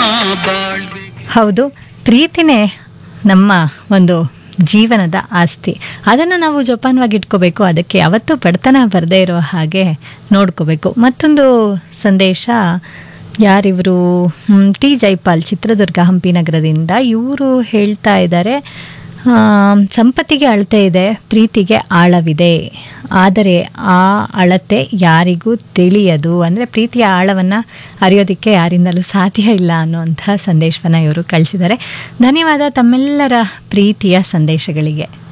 ಬಾಳ್ವೆ ಹೌದು ಪ್ರೀತಿನೇ ನಮ್ಮ ಒಂದು ಜೀವನದ ಆಸ್ತಿ ಅದನ್ನು ನಾವು ಜೋಪಾನವಾಗಿ ಇಟ್ಕೋಬೇಕು ಅದಕ್ಕೆ ಯಾವತ್ತೂ ಬಡತನ ಬರದೇ ಇರೋ ಹಾಗೆ ನೋಡ್ಕೋಬೇಕು ಮತ್ತೊಂದು ಸಂದೇಶ ಯಾರಿವರು ಹ್ಮ್, ಟಿ ಜೈಪಾಲ್ ಚಿತ್ರದುರ್ಗ ಹಂಪಿ ನಗರದಿಂದ ಇವರು ಹೇಳ್ತಾ ಇದ್ದಾರೆ ಆ, ಸಂಪತ್ತಿಗೆ ಅಳತೆ ಇದೆ ಪ್ರೀತಿಗೆ ಆಳವಿದೆ ಆದರೆ ಆ ಅಳತೆ ಯಾರಿಗೂ ತಿಳಿಯದು ಅಂದರೆ ಪ್ರೀತಿಯ ಆಳವನ್ನು ಅರಿಯೋದಕ್ಕೆ ಯಾರಿಂದಲೂ ಸಾಧ್ಯ ಇಲ್ಲ ಅನ್ನುವಂಥ ಸಂದೇಶವನ್ನು ಇವರು ಕಳಿಸಿದ್ದಾರೆ ಧನ್ಯವಾದ ತಮ್ಮೆಲ್ಲರ ಪ್ರೀತಿಯ ಸಂದೇಶಗಳಿಗೆ